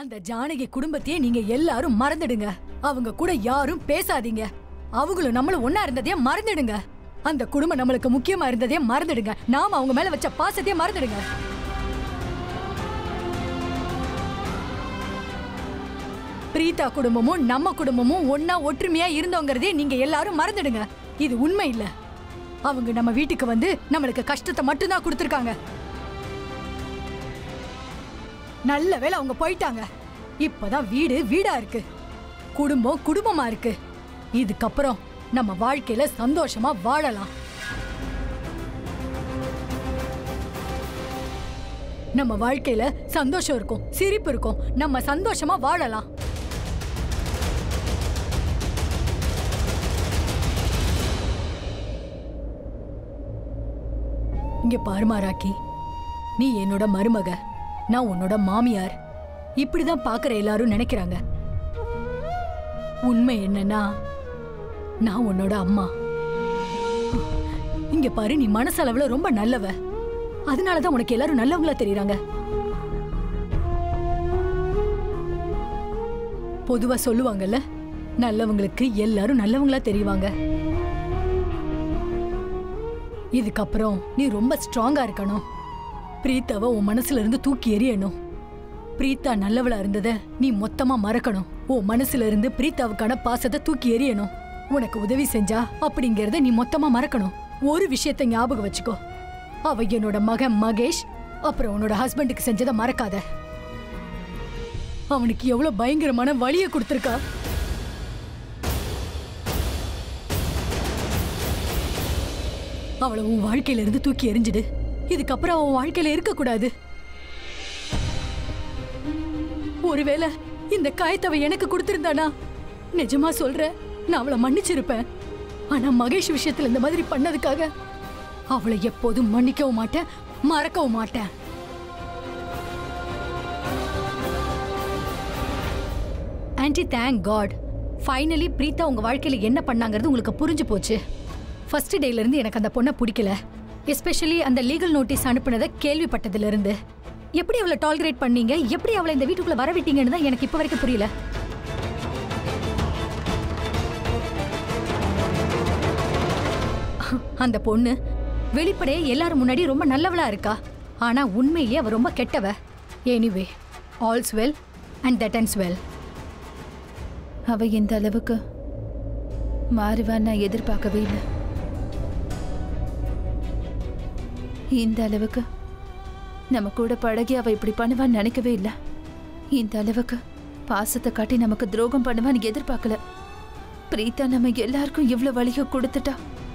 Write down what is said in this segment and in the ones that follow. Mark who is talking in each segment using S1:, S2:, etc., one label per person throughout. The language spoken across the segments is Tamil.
S1: அந்த ஜானகி குடும்பத்தையே நீங்க எல்லாரும் மறந்துடுங்க அவங்க கூட யாரும் பேசாதீங்க அவங்களும் நம்மளும் ஒன்னா இருந்ததே மறந்துடுங்க அந்த குடும்பம் நம்மளுக்கு முக்கியமா இருந்ததே மறந்துடுங்க நாம அவங்க மேல வச்ச பாசத்தையே மறந்துடுங்க பிரீதா குடும்பமும் நம்ம குடும்பமும் ஒன்னா ஒற்றுமையா இருந்தோங்கிறதே நீங்க எல்லாரும் மறந்துடுங்க இது உண்மை இல்ல அவங்க நம்ம வீட்டுக்கு வந்து நம்மளுக்கு கஷ்டத்தை மட்டும்தான் கொடுத்துருக்காங்க நல்ல வேளை அவங்க போயிட்டாங்க இப்பதான் வீடு வீடா இருக்கு குடும்பம் குடும்பமா இருக்கு இதுக்கப்புறம் நம்ம வாழ்க்கையில சந்தோஷமா வாழலாம் நம்ம வாழ்க்கையில சந்தோஷம் இருக்கும் சிரிப்பு இருக்கும் நம்ம சந்தோஷமா வாழலாம் இங்க பாருமா ராக்கி நீ என்னோட மருமக நான் உன்னோட மாமியார் இப்படிதான் பாக்குற எல்லாரும் நினைக்கிறாங்க உண்மை என்னன்னா நான் உன்னோட அம்மா இங்க பாரு நீ மனசளவுல ரொம்ப நல்லவ அதனாலதான் உனக்கு எல்லாரும் நல்லவங்களா தெரியறாங்க பொதுவா சொல்லுவாங்கல்ல நல்லவங்களுக்கு எல்லாரும் நல்லவங்களா தெரிவாங்க இதுக்கப்புறம் நீ ரொம்ப ஸ்ட்ராங்கா இருக்கணும் பிரீத்தாவை உன் மனசுல இருந்து தூக்கி எறியணும் பிரீத்தா நல்லவளா இருந்தத நீ மொத்தமா மறக்கணும் உன் மனசுல இருந்து பிரீத்தாவுக்கான பாசத்தை தூக்கி எறியணும் உனக்கு உதவி செஞ்சா அப்படிங்கறத நீ மொத்தமா மறக்கணும் ஒரு விஷயத்தை ஞாபகம் வச்சுக்கோ அவ என்னோட மகன் மகேஷ் அப்புறம் உன்னோட ஹஸ்பண்டுக்கு செஞ்சதை மறக்காத அவனுக்கு எவ்வளவு பயங்கரமான வழியை கொடுத்துருக்கா அவளை உன் வாழ்க்கையில இருந்து தூக்கி எறிஞ்சிடு இதுக்கப்புறம் அவன் வாழ்க்கையில இருக்க கூடாது ஒருவேளை இந்த காயத்தவ எனக்கு கொடுத்திருந்தானா நிஜமா சொல்றேன் நான் அவளை மன்னிச்சிருப்பேன் ஆனா மகேஷ் விஷயத்துல இந்த மாதிரி பண்ணதுக்காக அவளை எப்போதும் மன்னிக்கவும் மாட்டேன் மறக்கவும் மாட்டேன் aunty thank God finally Preetha உங்க வாழ்க்கையில என்ன பண்ணாங்கிறது உங்களுக்கு புரிஞ்சு போச்சு ஃபர்ஸ்ட் டேல இருந்து எனக்கு அந்த பொண்ணை பிடிக்கல எஸ்பெஷலி அந்த லீகல் நோட்டீஸ் அனுப்புனதை கேள்விப்பட்டதுல இருந்து எப்படி அவளை டாலரேட் பண்ணீங்க எப்படி அவளை இந்த வீட்டுக்குள்ள வரவிட்டீங்கன்னு தான் எனக்கு இப்போ வரைக்கும் புரியல அந்த பொண்ணு வெளிப்படையே எல்லாரும் முன்னாடி ரொம்ப நல்லவளா இருக்கா ஆனா உண்மையிலேயே அவ ரொம்ப கெட்டவ anyway all's well and that ends well
S2: அவ இந்த அளவுக்கு மாறுவான்னு நான் எதிர்பார்க்கவே இல்லை இந்த அளவுக்கு நம்ம கூட பழகி அவ இப்படி பண்ணுவான்னு நினைக்கவே இல்லை இந்த அளவுக்கு பாசத்தை காட்டி நமக்கு துரோகம் பண்ணுவான்னு எதிர்பார்க்கல பிரீத்தா நம்ம எல்லாருக்கும் இவ்வளவு வழியை கொடுத்துட்டா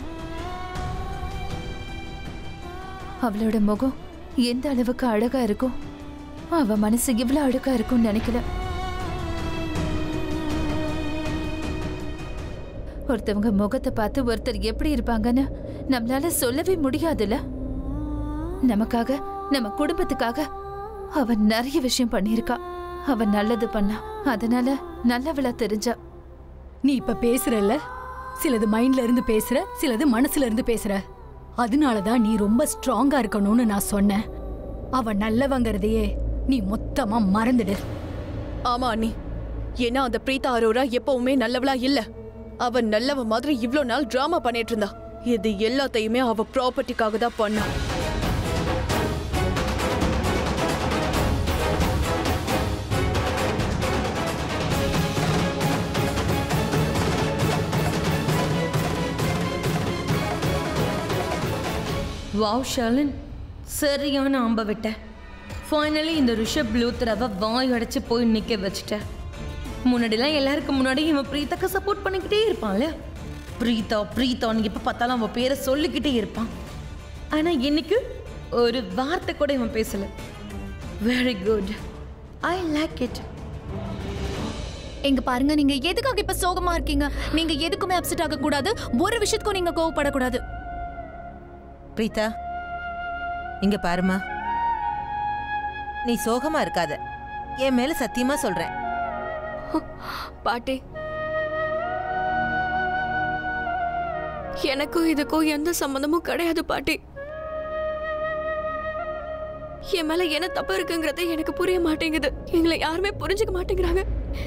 S2: அவளோட முகம் எந்த அளவுக்கு அழகா இருக்கும் அவ மனசு இவ்வளவு அழகா இருக்கும்னு நினைக்கல ஒருத்தவங்க முகத்தை பார்த்து ஒருத்தர் எப்படி இருப்பாங்கன்னு நம்மளால சொல்லவே முடியாதுல்ல நமக்காக நம்ம குடும்பத்துக்காக அவ நிறைய விஷயம் பண்ணியிருக்கா அவ நல்லது பண்ணா அதனால நல்லவளா தெரிஞ்சா
S1: நீ இப்ப பேசுறல்ல சிலது மைண்ட்ல இருந்து பேசுற சிலது மனசுல இருந்து பேசுற அதனால தான் நீ ரொம்ப ஸ்ட்ராங்கா இருக்கணும்னு நான் சொன்னேன் அவ நல்லவங்கிறதையே நீ மொத்தமா மறந்துடு
S3: ஆமா அண்ணி ஏன்னா அந்த பிரீதா அரோரா எப்பவுமே நல்லவளா இல்ல அவ நல்லவ மாதிரி இவ்ளோ நாள் டிராமா பண்ணிட்டு இருந்தா இது எல்லாத்தையுமே அவ ப்ராப்பர்ட்டிக்காக தான் பண்ணா
S4: வாவ் ஷர்லின் சரியான அம்ப விட்ட ஃபைனலி இந்த ரிஷப் லூத்ரவை வாய் அடைச்சு போய் நிற்க வச்சுட்ட முன்னாடிலாம் எல்லாருக்கும் முன்னாடி இவன் பிரீத்தாக்கு சப்போர்ட் பண்ணிக்கிட்டே இருப்பான்ல பிரீத்தா பிரீத்தான்னு எப்போ பார்த்தாலும் அவன் பேரை சொல்லிக்கிட்டே இருப்பான் ஆனால் இன்னைக்கு ஒரு வார்த்தை கூட இவன் பேசல very good I like it
S5: எங்க பாருங்க நீங்க எதுக்காக இப்ப சோகமா இருக்கீங்க நீங்க எதுக்குமே அப்செட் ஆக கூடாது ஒரு விஷயத்துக்கும் நீங்க கோவப்படக்கூடாது
S6: பிரீதா இங்க பாருமா நீ சோகமா இருக்காத என் மேல சத்தியமா சொல்றேன்
S7: பாட்டி எனக்கும் இதுக்கும் எந்த சம்மந்தமும் கிடையாது பாட்டி என் மேல என்ன தப்பு இருக்குங்கிறது எனக்கு புரிய மாட்டேங்குது எங்களை யாருமே புரிஞ்சுக்க மாட்டேங்கிறாங்க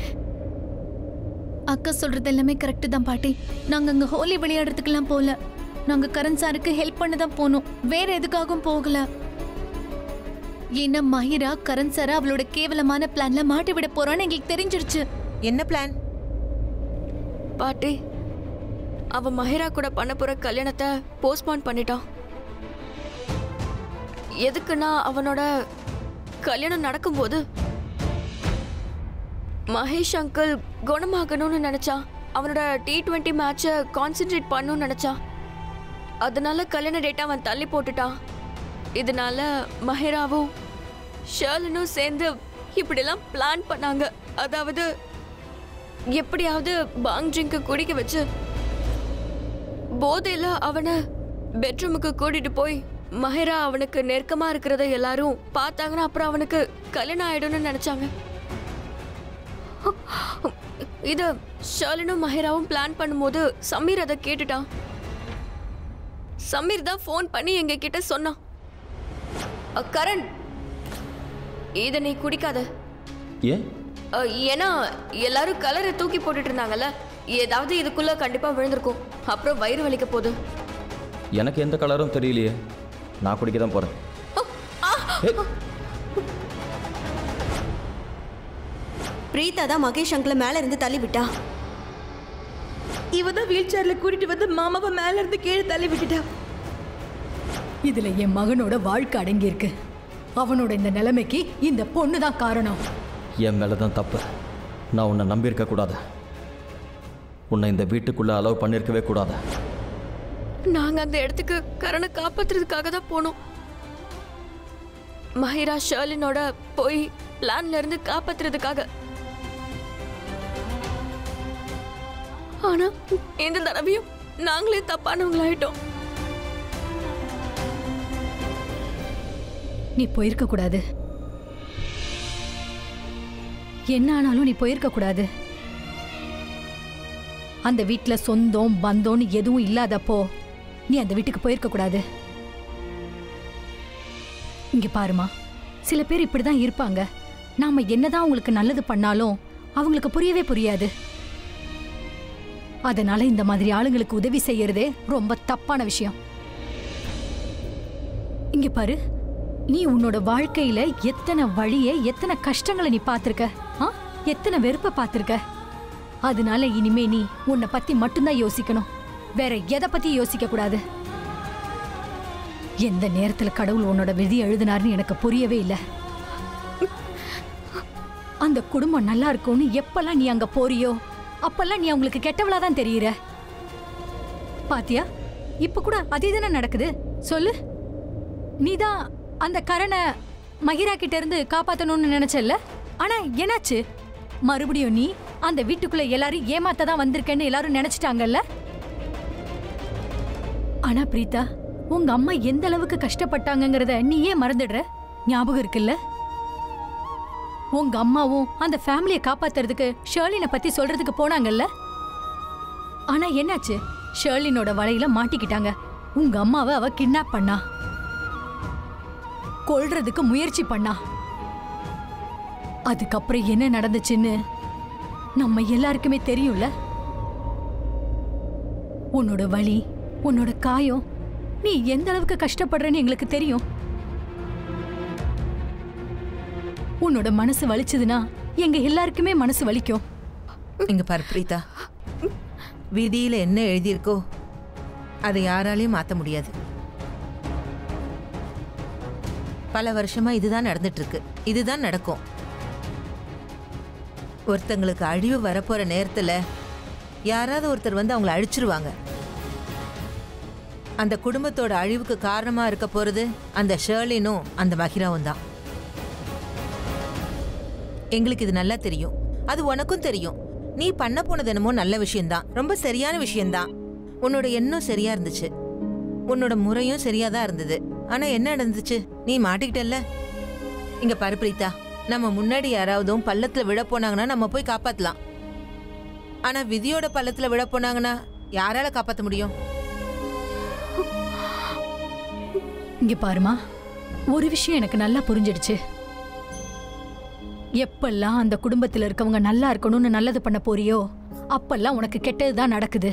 S5: அக்கா சொல்றது எல்லாமே கரெக்ட் தான் பாட்டி நாங்க அங்க ஹோலி விளையாடுறதுக்கெல்லாம் போல நாங்க கரண் சாருக்கு ஹெல்ப் பண்ண தான் போனோம் வேற எதுக்காகவும் போகல ஏன்னா மஹிரா கரண் சாரை அவளோட கேவலமான பிளான்ல மாட்டி விட போறான்னு எங்களுக்கு தெரிஞ்சிருச்சு
S6: என்ன பிளான்
S7: பாட்டி அவ மஹிரா கூட பண்ண போற கல்யாணத்தை போஸ்ட்பான் பண்ணிட்டான் எதுக்குன்னா அவனோட கல்யாணம் நடக்கும்போது மகேஷ் அங்கிள் குணமாகணும்னு நினைச்சான் அவனோட டி டுவெண்ட்டி மேட்சை கான்சென்ட்ரேட் பண்ணணும்னு நினைச்சான் அதனால கல்யாண டேட்டா அவன் தள்ளி போட்டுட்டான் இதனால மஹிராவும் ஷர்லனும் சேர்ந்து இப்படிலாம் பிளான் பண்ணாங்க அதாவது எப்படியாவது பாங் ட்ரிங்க குடிக்க வச்சு போதையில அவனை பெட்ரூமுக்கு கூட்டிட்டு போய் மஹிரா அவனுக்கு நெருக்கமா இருக்கிறத எல்லாரும் பார்த்தாங்கன்னா அப்புறம் அவனுக்கு கல்யாணம் ஆயிடும்னு நினைச்சாங்க இத ஷர்லனும் மஹிராவும் பிளான் பண்ணும்போது சமீர் அதை கேட்டுட்டான் சமீர் தான் ஃபோன் பண்ணி எங்க கிட்ட சொன்னான் "அ, கரண் இத நீ குடிக்காத
S8: ஏன்
S7: அ, ஏன்னா எல்லாரும் கலரை தூக்கி போட்டுட்டு இருந்தாங்கல்ல ஏதாவது இதுக்குள்ள கண்டிப்பா விழுந்திருக்கும் அப்புறம் வயிறு வலிக்க போகுது
S8: எனக்கு எந்த கலரும் தெரியலையே நான் குடிக்க தான் போகிறேன்
S9: பிரீதா தான் மகேஷ் அங்கிள மேல இருந்து தள்ளி விட்டா
S4: இவ தான் வீல் சேர்ல கூட்டிட்டு வந்து மாமாவை மேல இருந்து கீழே தள்ளி விட்டுட்டா
S1: இதுல என் மகனோட வாழ்க்கை அடங்கியிருக்கு அவனோட இந்த நிலைமைக்கு இந்த பொண்ணு தான் காரணம்
S8: என் மேலே தான் தப்பு நான் உன்னை நம்பியிருக்க கூடாது உன்னை இந்த வீட்டுக்குள்ளே அலோவ் பண்ணியிருக்கவே கூடாது
S7: நாங்க அந்த இடத்துக்கு கரணை காப்பாத்துறதுக்காக தான் போனோம் மஹிரா ஷர்லினோட போய் பிளான்ல இருந்து காப்பாத்துறதுக்காக ஆனா இந்த தடவையும் நாங்களே தப்பானவங்களாயிட்டோம்
S1: நீ போயிருக்க கூடாது என்ன ஆனாலும் நீ போயிருக்க கூடாது அந்த வீட்ல சொந்தம் பந்தம்னு எதுவும் இல்லாதப்போ நீ அந்த வீட்டுக்கு போயிருக்க கூடாது இங்க பாருமா சில பேர் இப்படிதான் இருப்பாங்க நாம என்னதான் அவங்களுக்கு நல்லது பண்ணாலும் அவங்களுக்கு புரியவே புரியாது அதனால இந்த மாதிரி ஆளுங்களுக்கு உதவி செய்யறதே ரொம்ப தப்பான விஷயம் இங்க பாரு நீ உன்னோட வாழ்க்கையில எத்தனை வழிய எத்தனை கஷ்டங்களை நீ பார்த்திருக்க ஆ? எத்தனை வெறுப்ப பார்த்திருக்க அதனால இனிமே நீ உன்னை பத்தி மட்டும்தான் யோசிக்கணும் வேற எதை பத்தி யோசிக்க கூடாது எந்த நேரத்துல கடவுள் உன்னோட விதி எழுதினார்னு எனக்கு புரியவே இல்லை அந்த குடும்பம் நல்லா இருக்கும்னு எப்பெல்லாம் நீ அங்க போறியோ அப்பெல்லாம் நீ அவங்களுக்கு கெட்டவளா தான் தெரியுற பாத்தியா இப்ப கூட அதே தானே நடக்குது சொல்லு நீதான் அந்த கரணை மகிரா கிட்ட இருந்து காப்பாத்தணும்னு நினைச்சல்ல ஆனா என்னாச்சு மறுபடியும் நீ அந்த வீட்டுக்குள்ள எல்லாரும் ஏமாத்த தான் வந்திருக்கேன்னு எல்லாரும் நினைச்சிட்டாங்கல்ல ஆனா பிரீதா உங்க அம்மா எந்த அளவுக்கு கஷ்டப்பட்டாங்கங்கறத நீ ஏன் மறந்துடுற ஞாபகம் இருக்குல்ல உங்க அம்மாவும் அந்த ஃபேமிலியை காப்பாத்துறதுக்கு ஷர்லினை பத்தி சொல்றதுக்கு போனாங்கல்ல ஆனா என்னாச்சு ஷர்லினோட வலையில மாட்டிக்கிட்டாங்க உங்க அம்மாவை அவ கிட்னாப் பண்ணா கொல்றதுக்கு முயற்சி பண்ணா அதுக்கப்புறம் என்ன நடந்துச்சுன்னு நம்ம எல்லாருக்குமே தெரியும்ல உன்னோட வலி உன்னோட காயம் நீ எந்த அளவுக்கு கஷ்டப்படுறன்னு எங்களுக்கு தெரியும் உன்னோட மனசு வலிச்சதுன்னா எங்க எல்லாருக்குமே மனசு வலிக்கும்
S6: இங்க பாரு பிரீதா விதியில என்ன எழுதியிருக்கோ அதை யாராலையும் மாத்த முடியாது பல வருஷமா இதுதான் நடந்துட்டு இருக்கு இதுதான் நடக்கும் ஒருத்தங்களுக்கு அழிவு வரப்போற நேரத்துல யாராவது ஒருத்தர் வந்து அவங்கள அழிச்சிருவாங்க அந்த குடும்பத்தோட அழிவுக்கு காரணமா இருக்க போறது அந்த ஷேர்லினும் அந்த மகிராவும் தான் எங்களுக்கு இது நல்லா தெரியும் அது உனக்கும் தெரியும் நீ பண்ண போனது என்னமோ நல்ல விஷயம்தான் ரொம்ப சரியான விஷயம்தான் உன்னோட எண்ணம் சரியா இருந்துச்சு உன்னோட முறையும் சரியா தான் இருந்தது ஆனா என்ன நடந்துச்சு நீ மாட்டிக்கிட்டல்ல இங்க பாரு பிரீதா நம்ம முன்னாடி யாராவதும் பள்ளத்துல விழ போனாங்கன்னா நம்ம போய் காப்பாத்தலாம் ஆனா விதியோட பள்ளத்துல விழ போனாங்கன்னா யாரால காப்பாத்த முடியும்
S1: இங்க பாருமா ஒரு விஷயம் எனக்கு நல்லா புரிஞ்சிடுச்சு எப்பெல்லாம் அந்த குடும்பத்துல இருக்கவங்க நல்லா இருக்கணும்னு நல்லது பண்ண போறியோ அப்பெல்லாம் உனக்கு கெட்டது தான் நடக்குது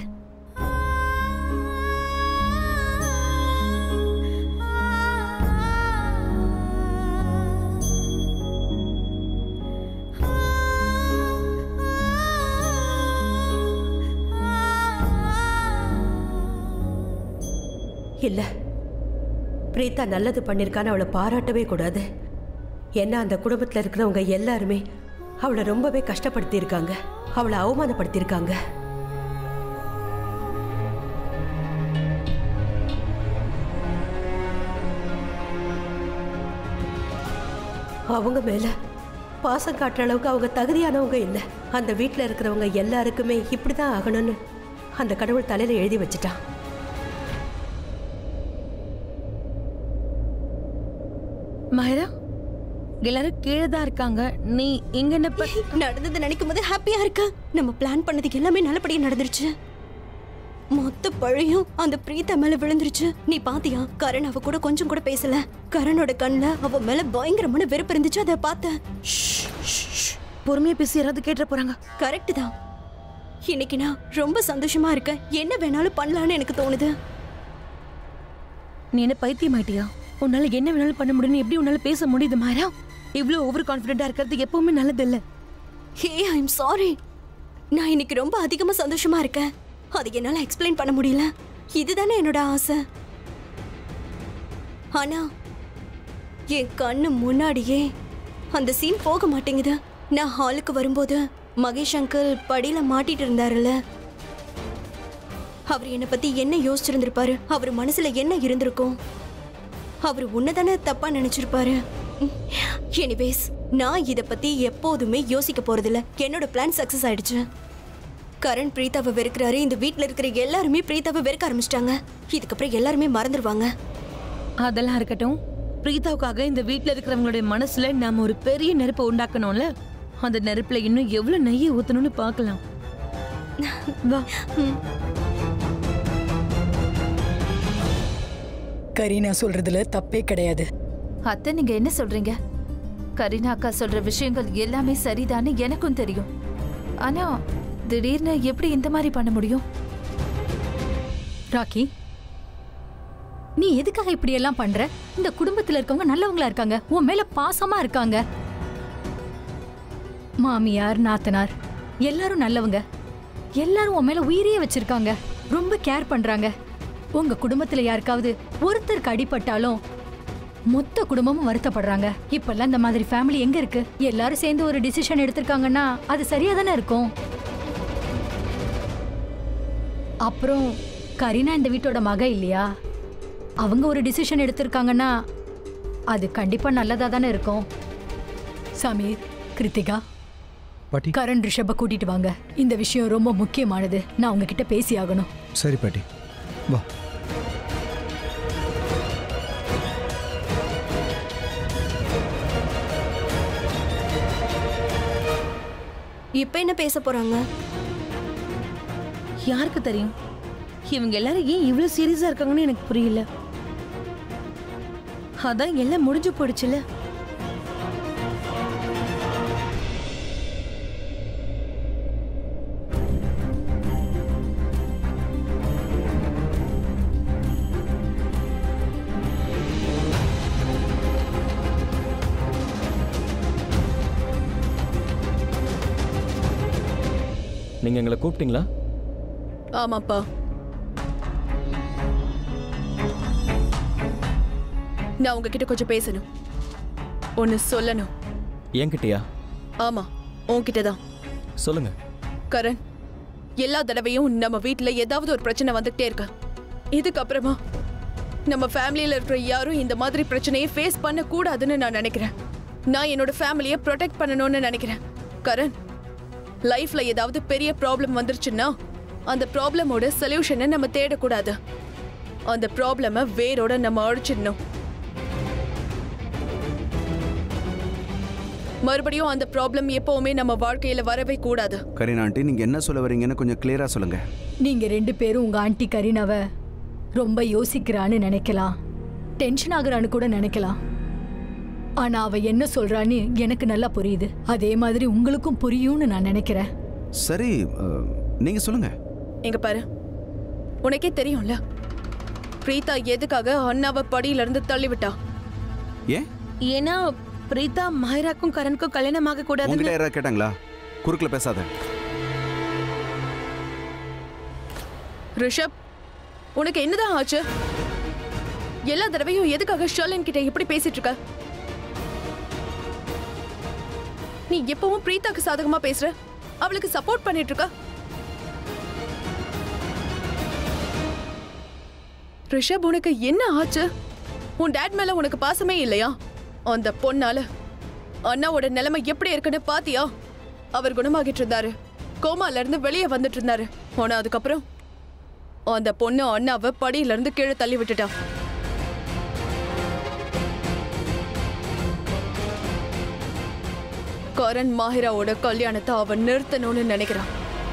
S10: இல்ல பிரீதா நல்லது பண்ணிருக்கான்னு அவளை பாராட்டவே கூடாது ஏன்னா அந்த குடும்பத்துல இருக்கிறவங்க எல்லாருமே அவளை ரொம்பவே கஷ்டப்படுத்தியிருக்காங்க அவளை அவமானப்படுத்தியிருக்காங்க அவங்க மேல பாசம் காட்டுற அளவுக்கு அவங்க தகுதியானவங்க இல்லை அந்த வீட்டில் இருக்கிறவங்க எல்லாருக்குமே இப்படிதான் ஆகணும்னு அந்த கடவுள் தலையில எழுதி வச்சுட்டான்
S4: மஹரா எல்லாரும் கீழே தான் இருக்காங்க நீ இங்க என்ன ப-
S9: நடந்தது நினைக்கும் போது ஹாப்பியா இருக்க நம்ம பிளான் பண்ணது எல்லாமே நல்லபடியா நடந்துருச்சு மொத்த பழையும் அந்த பிரீதா மேல விழுந்துருச்சு நீ பாத்தியா கரண் அவ கூட கொஞ்சம் கூட பேசல கரணோட கண்ணுல அவ மேல பயங்கரமான வெறுப்பு இருந்துச்சு அதை பார்த்தேன்
S4: பொறுமையா பேசி யாராவது கேட்டுற போறாங்க
S9: கரெக்ட் தான் இன்னைக்கு நான் ரொம்ப சந்தோஷமா இருக்கேன் என்ன வேணாலும் பண்ணலாம்னு எனக்கு தோணுது
S4: நீ என்ன பைத்தியம் ஆயிட்டியா உன்னால என்ன வேணாலும் பண்ண முடியும்னு எப்படி உன்னால பேச முடியுது மாறா இவ்வளவு ஓவர் கான்ஃபிடென்ட்டா இருக்கிறது எப்பவுமே நல்லது இல்ல
S9: ஹே ஐ எம் சாரி நான் இன்னைக்கு ரொம்ப அதிகமா சந்தோஷமா இருக்கேன் அது என்னால எக்ஸ்பிளைன் பண்ண முடியல இதுதானே என்னோட ஆசை ஆனா என் கண்ணு முன்னாடியே அந்த சீன் போக மாட்டேங்குது நான் ஹாலுக்கு வரும்போது மகேஷ் அங்கிள் படியில மாட்டிட்டு இருந்தாருல்ல அவர் என்னை பத்தி என்ன யோசிச்சிருந்திருப்பாரு அவர் மனசுல என்ன இருந்திருக்கும் அவர் உன்னதானே தப்பா நினைச்சிருப்பாரு எனிவேஸ் நான் இத பத்தி எப்போதுமே யோசிக்க போறதில்ல என்னோட பிளான் சக்சஸ் ஆயிடுச்சு கரண் பிரீதாவை வெறுக்கிறாரு இந்த வீட்ல இருக்கிற எல்லாருமே பிரீதாவை வெறுக்க ஆரம்பிச்சிட்டாங்க இதுக்கப்புறம் எல்லாருமே மறந்துடுவாங்க
S4: அதெல்லாம் இருக்கட்டும் பிரீதாவுக்காக இந்த வீட்ல இருக்கிறவங்களுடைய மனசுல நாம ஒரு பெரிய நெருப்பை உண்டாக்கணும்ல அந்த நெருப்புல இன்னும் எவ்வளவு நெய்யை ஊத்தணும்னு பார்க்கலாம் வா
S1: கரீனா சொல்றதுல தப்பே கிடையாது
S2: அத்தை நீங்க என்ன சொல்றீங்க கரீனா அக்கா சொல்ற விஷயங்கள் எல்லாமே சரிதான்னு எனக்கும் தெரியும் ஆனா திடீர்னு எப்படி இந்த மாதிரி பண்ண முடியும்
S1: ராக்கி நீ எதுக்காக இப்படி எல்லாம் பண்ற இந்த குடும்பத்துல இருக்கவங்க நல்லவங்களா இருக்காங்க உன் மேல பாசமா இருக்காங்க மாமியார் நாத்தனார் எல்லாரும் நல்லவங்க எல்லாரும் உன் மேல உயிரையே வச்சிருக்காங்க ரொம்ப கேர் பண்றாங்க உங்க குடும்பத்துல யாருக்காவது ஒருத்தருக்கு அடிபட்டாலும் மொத்த குடும்பமும் வருத்தப்படுறாங்க இப்பெல்லாம் இந்த மாதிரி ஃபேமிலி எங்க இருக்கு எல்லாரும் சேர்ந்து ஒரு டிசிஷன் எடுத்திருக்காங்கன்னா அது சரியா தானே இருக்கும் அப்புறம் கரீனா இந்த வீட்டோட மக இல்லையா அவங்க ஒரு டிசிஷன் எடுத்திருக்காங்கன்னா அது கண்டிப்பா நல்லதா தானே இருக்கும் சமீர் கிருத்திகா
S11: பாட்டி
S1: கரண் ரிஷப கூட்டிட்டு வாங்க இந்த விஷயம் ரொம்ப முக்கியமானது நான் உங்ககிட்ட பேசி ஆகணும்
S11: சரி பாட்டி வா
S9: இப்ப என்ன பேச போறாங்க
S4: யாருக்கு தெரியும் இவங்க எல்லாரும் ஏன் இவ்வளவு சீரியஸா இருக்காங்கன்னு எனக்கு புரியல அதான் எல்லாம் முடிஞ்சு போயிடுச்சுல
S8: நீங்கள் எங்களை கூப்பிட்டீங்களா
S3: ஆமாப்பா நான் உங்ககிட்ட கொஞ்சம் பேசணும் ஒன்னு சொல்லணும்
S8: என்கிட்டயா
S3: ஆமா உன்கிட்ட தான்
S8: சொல்லுங்க
S3: கரண் எல்லா தடவையும் நம்ம வீட்ல ஏதாவது ஒரு பிரச்சனை வந்துகிட்டே இருக்கு இதுக்கப்புறமா நம்ம ஃபேமிலியில இருக்கிற யாரும் இந்த மாதிரி பிரச்சனையை ஃபேஸ் பண்ண கூடாதுன்னு நான் நினைக்கிறேன் நான் என்னோட ஃபேமிலியை ப்ரொடெக்ட் பண்ணணும்னு நினைக்கிறேன் கரண் லைஃப்ல ஏதாவது பெரிய ப்ராப்ளம் வந்துருச்சுன்னா அந்த ப்ராப்ளமோட சொல்யூஷனை நம்ம தேடக்கூடாது அந்த ப்ராப்ளமை வேரோட நம்ம அழிச்சிடணும் மறுபடியும் அந்த ப்ராப்ளம் எப்பவுமே நம்ம வாழ்க்கையில வரவே கூடாது
S12: கரீனா ஆண்டி நீங்க என்ன சொல்ல வரீங்கன்னு கொஞ்சம் கிளியரா சொல்லுங்க
S1: நீங்க ரெண்டு பேரும் உங்க ஆண்டி கரீனாவை ரொம்ப யோசிக்கிறான்னு நினைக்கலாம் டென்ஷன் ஆகுறான்னு கூட நினைக்கலாம் ஆனா அவ என்ன சொல்றான்னு எனக்கு நல்லா புரியுது அதே மாதிரி உங்களுக்கும் புரியும்னு நான் நினைக்கிறேன்
S12: சரி அஹ், நீங்க சொல்லுங்க
S3: இங்க பாரு உனக்கே தெரியும்ல பிரீதா எதுக்காக அண்ணாவை படியில இருந்து தள்ளி விட்டா
S12: ஏன்
S4: ஏன்னா பிரீதா மாயராக்கும் கரனுக்கும் கல்யாணம் ஆக
S12: உங்ககிட்ட
S4: கூடாதுன்னு
S12: யாராவது கேட்டாங்களா குறுக்கில் பேசாத
S3: ரிஷப் உனக்கு என்னதான் ஆச்சு எல்லா தடவையும் எதுக்காக ஷர்லின் கிட்ட இப்படி பேசிட்டு இருக்க நீ எப்பவும் பிரீதாக்கு சாதகமா பேசுற அவளுக்கு சப்போர்ட் பண்ணிட்டு இருக்க ரிஷப் உனக்கு என்ன ஆச்சு உன் டேட் மேல உனக்கு பாசமே இல்லையா அந்த பொண்ணால அண்ணாவோட நிலைமை எப்படி இருக்குன்னு பாத்தியா அவர் குணமாகிட்டு இருந்தாரு கோமால இருந்து வெளியே வந்துட்டு இருந்தாரு ஆனா அதுக்கப்புறம் அந்த பொண்ணு அண்ணாவை படியில இருந்து கீழே தள்ளி விட்டுட்டா கரண் மாஹிராவோட கல்யாணத்தை அவன் நிறுத்தணும்னு நினைக்கிறான்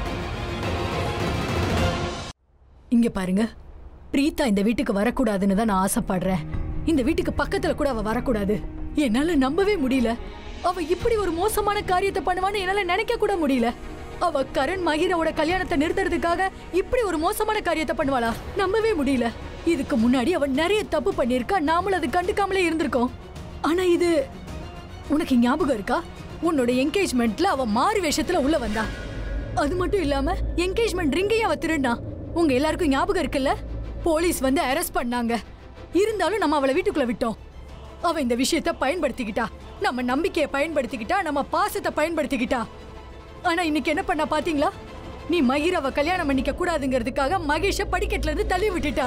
S1: இங்க பாருங்க பிரீதா இந்த வீட்டுக்கு வரக்கூடாதுன்னு தான் நான் ஆசைப்படுறேன் இந்த வீட்டுக்கு பக்கத்துல கூட அவ வரக்கூடாது என்னால நம்பவே முடியல அவ இப்படி ஒரு மோசமான காரியத்தை பண்ணுவான்னு என்னால நினைக்க கூட முடியல அவ கரண் மகிராவோட கல்யாணத்தை நிறுத்துறதுக்காக இப்படி ஒரு மோசமான காரியத்தை பண்ணுவாளா நம்பவே முடியல இதுக்கு முன்னாடி அவ நிறைய தப்பு பண்ணிருக்கா நாமளும் அது கண்டுக்காமலே இருந்திருக்கோம் ஆனா இது உனக்கு ஞாபகம் இருக்கா உன்னோட என்கேஜ்மெண்ட்ல அவ மாறு வேஷத்துல உள்ள வந்தா அது மட்டும் இல்லாம என்கேஜ்மெண்ட் ரிங்கையும் அவ திருடினா உங்க எல்லாருக்கும் ஞாபகம் இருக்குல்ல போலீஸ் வந்து அரெஸ்ட் பண்ணாங்க இருந்தாலும் நம்ம அவளை வீட்டுக்குள்ள விட்டோம் அவ இந்த விஷயத்தை பயன்படுத்திக்கிட்டா நம்ம நம்பிக்கையை பயன்படுத்திக்கிட்டா நம்ம பாசத்தை பயன்படுத்திக்கிட்டா ஆனா இன்னைக்கு என்ன பண்ணா பாத்தீங்களா நீ மகிராவை கல்யாணம் பண்ணிக்க கூடாதுங்கிறதுக்காக மகேஷ படிக்கட்டுல இருந்து தள்ளி விட்டுட்டா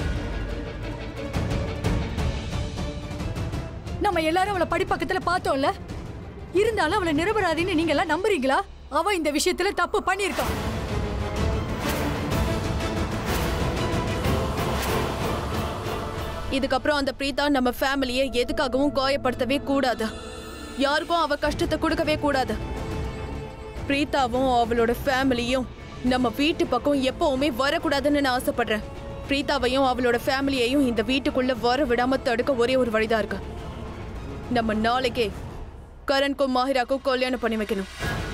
S1: நம்ம எல்லாரும் அவளை படிப்பக்கத்துல பார்த்தோம்ல இருந்தாலும் அவளை நிரபராதின்னு நீங்க எல்லாம் நம்புறீங்களா அவ இந்த விஷயத்துல தப்பு பண்ணிருக்கா
S3: இதுக்கப்புறம் அந்த பிரீதா நம்ம ஃபேமிலியை எதுக்காகவும் காயப்படுத்தவே கூடாது யாருக்கும் அவ கஷ்டத்தை கொடுக்கவே கூடாது பிரீதாவும் அவளோட ஃபேமிலியும் நம்ம வீட்டு பக்கம் எப்பவுமே வரக்கூடாதுன்னு நான் ஆசைப்படுறேன் பிரீதாவையும் அவளோட ஃபேமிலியையும் இந்த வீட்டுக்குள்ள வர விடாம தடுக்க ஒரே ஒரு வழிதான் இருக்கு நம்ம நாளைக்கே கரண்க்கும் மாஹிராக்கும் கல்யாணம் பண்ணி வைக்கணும்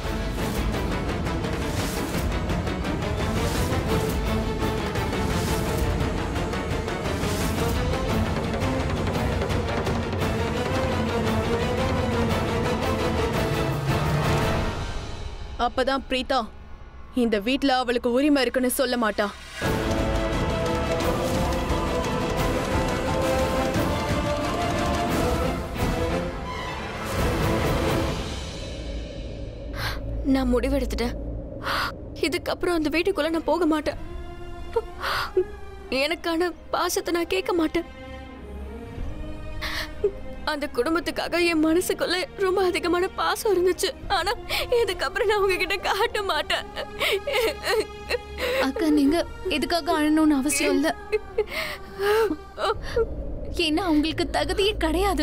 S3: அப்பதான் பிரீதா இந்த வீட்ல அவளுக்கு உரிமை இருக்குன்னு சொல்ல மாட்டா
S7: நான் முடிவெடுத்துட்டேன் இதுக்கப்புறம் அந்த வீட்டுக்குள்ள நான் போக மாட்டேன் எனக்கான பாசத்தை நான் கேட்க மாட்டேன் அந்த குடும்பத்துக்காக என் மனசுக்குள்ள ரொம்ப அதிகமான பாசம் இருந்துச்சு ஆனா இதுக்கப்புறம் நான் உங்ககிட்ட காட்ட மாட்டேன்
S5: அக்கா நீங்க இதுக்காக அழணும்னு அவசியம் இல்ல ஏன்னா உங்களுக்கு தகுதியே கிடையாது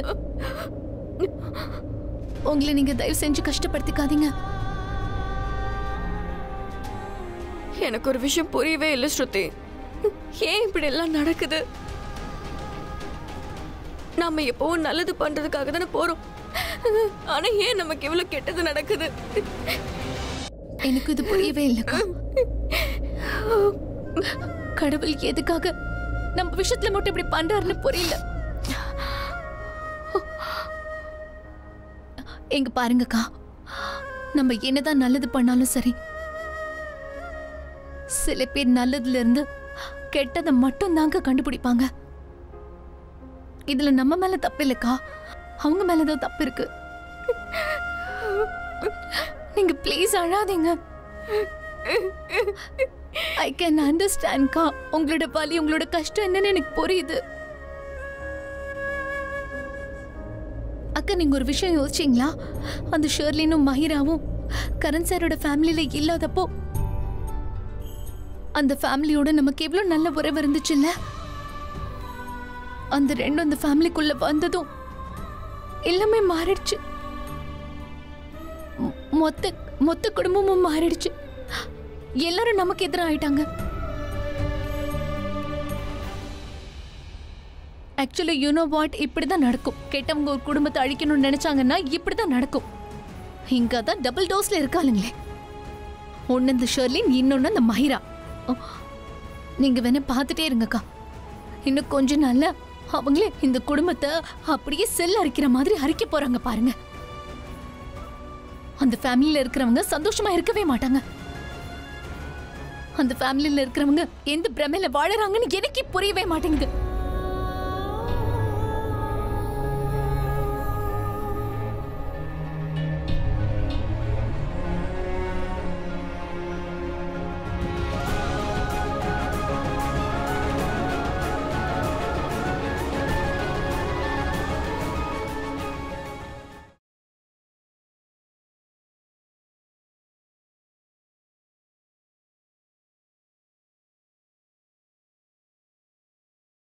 S5: உங்களை நீங்க தயவு செஞ்சு கஷ்டப்படுத்திக்காதீங்க
S7: எனக்கு ஒரு விஷயம் புரியவே இல்லை ஸ்ருதி ஏன் இப்படி எல்லாம் நடக்குது நாம எப்பவும் நல்லது பண்றதுக்காக தானே போறோம் ஆனா ஏன் நமக்கு இவ்வளவு கெட்டது நடக்குது
S5: எனக்கு இது புரியவே இல்லக்கா கடவுள் எதுக்காக நம்ம விஷயத்துல மட்டும் இப்படி பண்றாருன்னு புரியல எங்க பாருங்கக்கா நம்ம என்னதான் நல்லது பண்ணாலும் சரி சில பேர் நல்லதுல இருந்து கெட்டதை மட்டும் தாங்க கண்டுபிடிப்பாங்க இதுல நம்ம மேல தப்பு இல்லக்கா அவங்க மேலதான் தப்பு இருக்கு நீங்க ப்ளீஸ் அழாதீங்க ஐ கேன் அண்டர்ஸ்டாண்ட்க்கா உங்களோட வலி உங்களோட கஷ்டம் என்னன்னு எனக்கு புரியுது அக்கா நீங்க ஒரு விஷயம் யோசிச்சீங்களா அந்த ஷெர்லினும் மஹிராவும் கரண் சாரோட ஃபேமிலியில இல்லாதப்போ அந்த ஃபேமிலியோட நமக்கு எவ்வளவு நல்ல உறவு இருந்துச்சுல்ல அந்த ரெண்டும் அந்த ஃபேமிலிக்குள்ள வந்ததும் எல்லாமே மாறிடுச்சு மொ- மொத்த மொத்த குடும்பமும் மாறிடுச்சு எல்லாரும் நமக்கு எதிராக ஆயிட்டாங்க ஆக்சுவலி யூனோ வாட் இப்படிதான் நடக்கும் கெட்டவங்க ஒரு குடும்பத்தை அழிக்கணும்னு நினைச்சாங்கன்னா இப்படிதான் நடக்கும் இங்க தான் டபுள் டோஸ்ல இருக்காளுங்களே ஒன்னு இந்த ஷெர்லின் இன்னொன்னு அந்த மஹிரா ஓ, நீங்க வேணா பார்த்துட்டே இருங்கக்கா இன்னும் கொஞ்ச நாள்ல அவங்களே இந்த குடும்பத்தை அப்படியே செல் அரிக்கிற மாதிரி அரிக்க போறாங்க பாருங்க அந்த ஃபேமிலியில இருக்கிறவங்க சந்தோஷமா இருக்கவே மாட்டாங்க அந்த ஃபேமிலியில இருக்கிறவங்க எந்த பிரமையில வாழறாங்கன்னு எனக்கே புரியவே மாட்டேங்குது